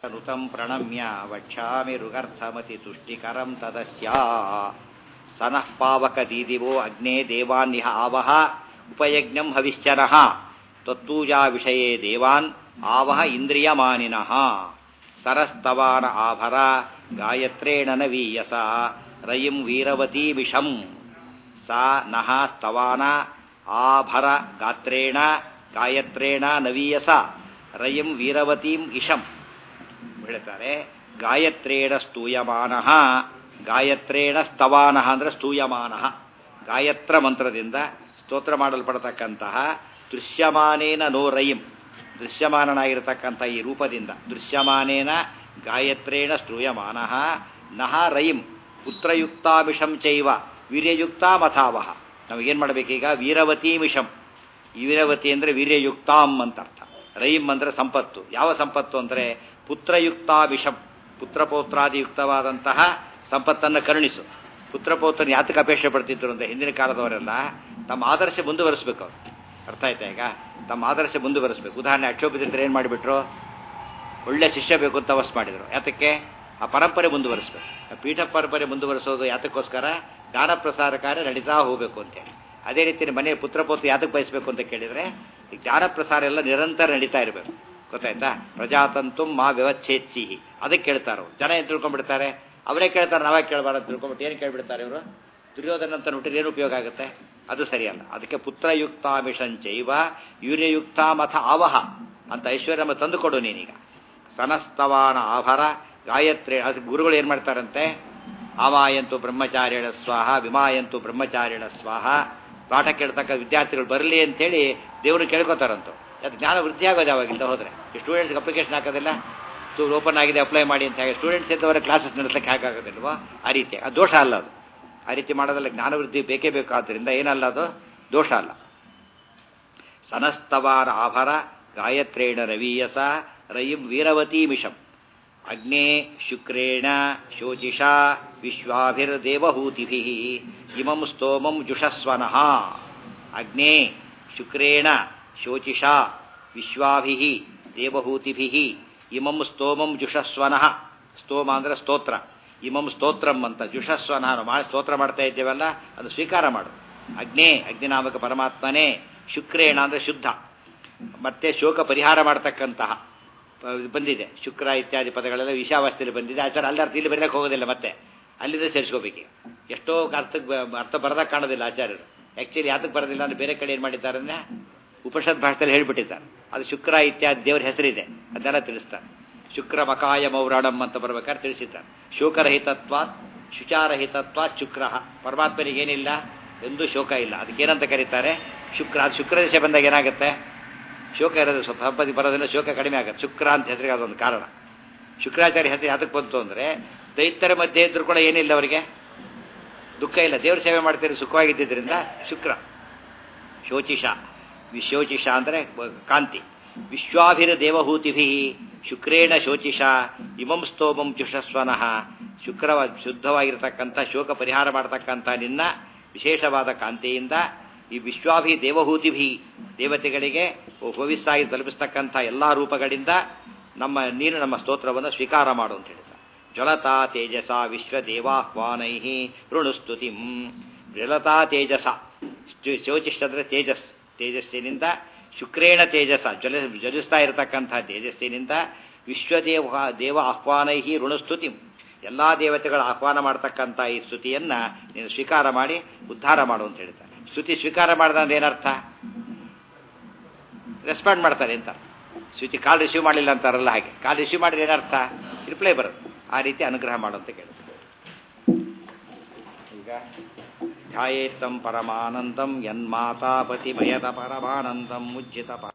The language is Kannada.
ಋತಂ ಪ್ರಣಮ್ಯ ವಕ್ಷ್ಯಾಮಿ ಋಗರ್ಥಮತಿ ತುಷ್ಟಿಕರಂ ತದಸ್ಯ ಸನಃ ಪಾವಕ ದೀದಿವೋ ಅಗ್ನೇ ದೇವಾನ್ನಿಹ ಆವಹ ಉಪಯಜ್ಞಂ ಹವಿಶ್ಚರಃ ತತ್ತೂಜಾ ವಿಷಯೇ ದೇವಾನ್ ಆವಹ ಇಂದ್ರಿಯಮಾನಿನಃ ಸರಸ್ತವಾನ ಆಭರ ಗಾಯತ್ರೇಣ ನವೀಯಸ ರಯಿಂ ವೀರವತೀಮಿಷಂ ಸಾ ನಃ ಸ್ತವಾನ ಆಭರ ಗಾತ್ರೇಣ ಗಾಯತ್ರೇಣ ನವೀಯಸ ರಯಿಂ ವೀರವತೀಂ ಇಷಂ ಹೇಳ್ತಾರೆ ಗಾಯತ್ರೇಣ ಸ್ತೂಯಮಾನ ಗಾಯತ್ರೇಣ ಸ್ತವಾನ ಅಂದ್ರೆ ಸ್ತೂಯಮಾನ ಗಾಯತ್ರ ಮಂತ್ರದಿಂದ ಸ್ತೋತ್ರ ಮಾಡಲ್ಪಡತಕ್ಕಂತಹ ದೃಶ್ಯಮಾನೇನ ನೋ ರಯಿಂ ದೃಶ್ಯಮಾನನಾಗಿರತಕ್ಕಂಥ ಈ ರೂಪದಿಂದ ದೃಶ್ಯಮಾನೇನ ಗಾಯತ್ರೇಣ ಸ್ತೂಯಮಾನ ನಹ ರಯಿಂ ಪುತ್ರಯುಕ್ತಾಮಿಷಂ ಚೈವ ವೀರ್ಯಯುಕ್ತ ಮಥಾವಹ ನಾವೇನು ಮಾಡಬೇಕೀಗ ವೀರವತೀ ಮಿಷಂ ವೀರವತಿ ಅಂದರೆ ವೀರ್ಯಯುಕ್ತಾಂ ಅಂತ ಅರ್ಥ ರಯಿಂ ಅಂದರೆ ಸಂಪತ್ತು ಯಾವ ಸಂಪತ್ತು ಅಂದರೆ ಪುತ್ರಯುಕ್ತಾಭಿಷಂ ಪುತ್ರಪೌತ್ರಾದಿಯುಕ್ತವಾದಂತಹ ಸಂಪತ್ತನ್ನು ಕರುಣಿಸು ಪುತ್ರಪೌತ್ರನ ಯಾತಕ್ಕೆ ಅಪೇಕ್ಷೆ ಪಡ್ತಿದ್ರು ಅಂತ ಹಿಂದಿನ ಕಾಲದವರೆಲ್ಲ ತಮ್ಮ ಆದರ್ಶ ಮುಂದುವರಿಸಬೇಕು ಅವರು ಅರ್ಥ ಆಯ್ತಾ ಈಗ ತಮ್ಮ ಆದರ್ಶ ಮುಂದುವರಿಸಬೇಕು ಉದಾಹರಣೆ ಅಕ್ಷೋಪದಿಂದ ಏನು ಮಾಡಿಬಿಟ್ರು ಒಳ್ಳೆ ಶಿಷ್ಯ ಬೇಕು ಅಂತ ತಪಸ್ ಮಾಡಿದರು ಯಾತಕ್ಕೆ ಆ ಪರಂಪರೆ ಮುಂದುವರಿಸಬೇಕು ಪೀಠ ಪರಂಪರೆ ಮುಂದುವರಿಸೋದು ಯಾತಕ್ಕೋಸ್ಕರ ಜ್ಞಾನ ಪ್ರಸಾರ ಕಾರ್ಯ ನಡೀತಾ ಹೋಗಬೇಕು ಅಂತೇಳಿ ಅದೇ ರೀತಿ ಮನೆ ಪುತ್ರಪೌತ್ರ ಯಾತಕ್ಕೆ ಬಯಸಬೇಕು ಅಂತ ಕೇಳಿದರೆ ಈ ಜ್ಞಾನ ಪ್ರಸಾರ ಎಲ್ಲ ನಿರಂತರ ನಡೀತಾ ಇರಬೇಕು ಗೊತ್ತಾಯ್ತಾ ಪ್ರಜಾತಂತು ಮಾ ವ್ಯವಚ್ಛೇತ್ಸಿಹಿ ಅದಕ್ಕೆ ಕೇಳ್ತಾರೋ ಜನ ಏನು ತಿಳ್ಕೊಂಡ್ಬಿಡ್ತಾರೆ ಅವರೇ ಕೇಳ್ತಾರೆ ನಾವೇ ಕೇಳಬಾರ್ದು ತಿಳ್ಕೊಂಬಿಟ್ಟು ಏನು ಕೇಳ್ಬಿಡ್ತಾರೆ ಇವರು ದುರ್ಯೋಧನ ಅಂತ ಹುಟ್ಟಿದ್ರೆ ಏನು ಉಪಯೋಗ ಆಗುತ್ತೆ ಅದು ಸರಿಯಲ್ಲ ಅದಕ್ಕೆ ಪುತ್ರಯುಕ್ತಾಮಿಷಂಚೈವ ಯೂರ್ಯಯುಕ್ತ ಮಥ ಆವಹ ಅಂತ ಐಶ್ವರ್ಯಮ್ಮ ತಂದು ಕೊಡು ನೀನೀಗ ಸನಸ್ತವಾನ ಆಭರ ಗಾಯತ್ರಿ ಅದು ಗುರುಗಳು ಏನು ಮಾಡ್ತಾರಂತೆ ಆಮಾಯಂತು ಬ್ರಹ್ಮಚಾರಿಣ ಸ್ವಾಹ ವಿಮಾಯಂತು ಬ್ರಹ್ಮಚಾರಿಣ ಸ್ವಾಹ ಪಾಠ ಕೇಳ್ತಕ್ಕ ವಿದ್ಯಾರ್ಥಿಗಳು ಬರಲಿ ಅಂತೇಳಿ ದೇವರು ಕೇಳ್ಕೊತಾರಂತು ಅದು ಜ್ಞಾನ ವೃದ್ಧಿ ಆಗೋದು ಯಾವಾಗಿಂದ ಹೋದರೆ ಈ ಸ್ಟೂಡೆಂಟ್ಸ್ಗೆ ಅಪ್ಲಿಕೇಶನ್ ಹಾಕೋದಿಲ್ಲ ಓಪನ್ ಆಗಿದೆ ಅಪ್ಲೈ ಮಾಡಿ ಅಂತ ಹೇಳಿ ಸ್ಟೂಡೆಂಟ್ಸ್ ಇದ್ದವರ ಕ್ಲಾಸಸ್ ನಡೆಸಕ್ಕೆ ಹಾಕಾಗೋದಿಲ್ವೋ ಆ ರೀತಿ ಅದು ದೋಷ ಅಲ್ಲ ಅದು ಆ ರೀತಿ ಮಾಡೋದಲ್ಲ ಜ್ಞಾನ ವೃದ್ಧಿ ಬೇಕೇ ಬೇಕು ಆದ್ದರಿಂದ ಏನಲ್ಲ ಅದು ದೋಷ ಅಲ್ಲ ಸನಸ್ತವಾರ ಆಭರ ಗಾಯತ್ರೇಣ ರವೀಯಸ ರಯಿಂ ವೀರವತೀ ಮಿಷಂ ಅಗ್ನೇ ಶುಕ್ರೇಣ ಶೋಚಿಷಾ ವಿಶ್ವಾಭಿರ್ದೇವಹೂತಿಭಿ ಇಮಂ ಸ್ತೋಮಂ ಜುಷಸ್ವನಃ ಅಗ್ನೇ ಶುಕ್ರೇಣ ಶೋಚಿಷಾ ವಿಶ್ವಾಭಿ ದೇವಹೂತಿಭಿ ಇಮಂ ಸ್ತೋಮಂ ಜುಷಸ್ವನಃ ಸ್ತೋಮ ಅಂದ್ರೆ ಸ್ತೋತ್ರ ಇಮಂ ಸ್ತೋತ್ರಂ ಅಂತ ಜುಷಸ್ವನಃ ಮಾಡಿ ಸ್ತೋತ್ರ ಮಾಡ್ತಾ ಇದ್ದೇವಲ್ಲ ಅದು ಸ್ವೀಕಾರ ಮಾಡು ಅಗ್ನೇ ಅಗ್ನಿನಾಮಕ ಪರಮಾತ್ಮನೇ ಶುಕ್ರೇಣ ಅಂದ್ರೆ ಶುದ್ಧ ಮತ್ತೆ ಶೋಕ ಪರಿಹಾರ ಮಾಡತಕ್ಕಂತಹ ಬಂದಿದೆ ಶುಕ್ರ ಇತ್ಯಾದಿ ಪದಗಳೆಲ್ಲ ವಿಷಾವಸ್ಥೆಯಲ್ಲಿ ಬಂದಿದೆ ಆಚಾರ ಅಲ್ಲಿ ಅರ್ಥ ಇಲ್ಲಿ ಬರಲಿಕ್ಕೆ ಹೋಗೋದಿಲ್ಲ ಮತ್ತೆ ಅಲ್ಲಿಂದ ಸೇರಿಸ್ಕೋಬೇಕು ಎಷ್ಟೋ ಅರ್ಥಕ್ಕೆ ಅರ್ಥ ಬರದಾಗ ಕಾಣೋದಿಲ್ಲ ಆಚಾರ್ಯರು ಆ್ಯಕ್ಚುಲಿ ಯಾತಕ್ಕೆ ಬರೋದಿಲ್ಲ ಅಂದ್ರೆ ಬೇರೆ ಕಡೆ ಏನು ಮಾಡಿದ್ದಾರೆ ಅಂದರೆ ಉಪನಿಷತ್ ಭಾಷೆಯಲ್ಲಿ ಹೇಳಿಬಿಟ್ಟಿದ್ದಾರೆ ಅದು ಶುಕ್ರ ಇತ್ಯಾದಿ ದೇವರ ಹೆಸರಿದೆ ಅದೆಲ್ಲ ತಿಳಿಸ್ತಾರೆ ಶುಕ್ರ ಮಕಾಯ ಮೌರಾಣಂ ಅಂತ ಬರ್ಬೇಕಾದ್ರೆ ತಿಳಿಸಿದ್ದಾರೆ ಶೋಕರಹಿತತ್ವ ಶುಚಾರಹಿತತ್ವ ಶುಕ್ರ ಪರಮಾತ್ಮನಿಗೆ ಏನಿಲ್ಲ ಎಂದೂ ಶೋಕ ಇಲ್ಲ ಅದಕ್ಕೇನಂತ ಕರೀತಾರೆ ಶುಕ್ರ ಅದು ಶುಕ್ರ ದಿವಸ ಬಂದಾಗ ಏನಾಗುತ್ತೆ ಶೋಕ ಇರೋದು ಸ್ವಲ್ಪ ಸಂಪತ್ತಿ ಬರೋದಿಲ್ಲ ಶೋಕ ಕಡಿಮೆ ಆಗುತ್ತೆ ಶುಕ್ರ ಅಂತ ಹೆಸರಿಗೆ ಅದೊಂದು ಕಾರಣ ಶುಕ್ರಾಚಾರ್ಯ ಹೆಸರು ಯಾತಕ್ಕೆ ಬಂತು ಅಂದರೆ ದೈತ್ಯರ ಮಧ್ಯೆ ಇದ್ರೂ ಕೂಡ ಏನಿಲ್ಲ ಅವರಿಗೆ ದುಃಖ ಇಲ್ಲ ದೇವ್ರ ಸೇವೆ ಮಾಡ್ತೀರಿ ಸುಖವಾಗಿದ್ದರಿಂದ ಶುಕ್ರ ಶೋಚಿಷ ವಿಶೋಚಿಷ ಅಂದರೆ ಕಾಂತಿ ವಿಶ್ವಾಭಿರ ದೇವಹೂತಿಭಿ ಶುಕ್ರೇಣ ಶೋಚಿಷ ಇಮಂ ಸ್ತೋಮಂ ಚುಷಸ್ವನಃ ಶುಕ್ರ ಶುದ್ಧವಾಗಿರತಕ್ಕಂಥ ಶೋಕ ಪರಿಹಾರ ಮಾಡತಕ್ಕಂಥ ನಿನ್ನ ವಿಶೇಷವಾದ ಕಾಂತಿಯಿಂದ ಈ ವಿಶ್ವಾಭಿ ದೇವಹೂತಿಭಿ ದೇವತೆಗಳಿಗೆ ಭವಿಸ್ಸಾಗಿ ತಲುಪಿಸ್ತಕ್ಕಂಥ ಎಲ್ಲ ರೂಪಗಳಿಂದ ನಮ್ಮ ನೀನು ನಮ್ಮ ಸ್ತೋತ್ರವನ್ನು ಸ್ವೀಕಾರ ಮಾಡು ಅಂತ ಹೇಳಿದ ಜ್ವಲತಾ ತೇಜಸ ವಿಶ್ವದೇವಾಹ್ವಾನೈ ಋಣುಸ್ತುತಿಂ ಜ್ವಲತಾ ತೇಜಸ ಶೋಚಿಷ್ಟ ಅಂದರೆ ತೇಜಸ್ ತೇಜಸ್ಸಿನಿಂದ ಶುಕ್ರೇಣ ತೇಜಸ ಜ್ವಲ ಜ್ವಲಿಸ್ತಾ ಇರತಕ್ಕಂಥ ತೇಜಸ್ಸಿನಿಂದ ವಿಶ್ವದೇವ ದೇವ ಆಹ್ವಾನೈ ಋಣಸ್ತುತಿ ಎಲ್ಲ ದೇವತೆಗಳ ಆಹ್ವಾನ ಮಾಡತಕ್ಕಂಥ ಈ ಸ್ತುತಿಯನ್ನು ನೀನು ಸ್ವೀಕಾರ ಮಾಡಿ ಉದ್ಧಾರ ಮಾಡು ಅಂತ ಹೇಳ್ತಾರೆ ಸ್ತುತಿ ಸ್ವೀಕಾರ ಮಾಡಿದ್ರೆ ಏನರ್ಥ ರೆಸ್ಪಾಂಡ್ ಮಾಡ್ತಾರೆ ಅಂತ ಸ್ತುತಿ ಕಾಲ್ ರಿಸೀವ್ ಮಾಡಲಿಲ್ಲ ಅಂತಾರಲ್ಲ ಹಾಗೆ ಕಾಲ್ ರಿಸೀವ್ ಮಾಡಿದ್ರೆ ಏನರ್ಥ ರಿಪ್ಲೈ ಬರುತ್ತೆ ಆ ರೀತಿ ಅನುಗ್ರಹ ಮಾಡು ಅಂತ ಕೇಳ್ತಾರೆ ಈಗ ಧ್ಯಾಯೇತ್ತಂ ಪರಮಾನಂದಂ ಯನ್ಮಾತಾಪತಿ ಮಯತ ಪರಮಾನಂದಂ ಮುಜ್ಜಿತ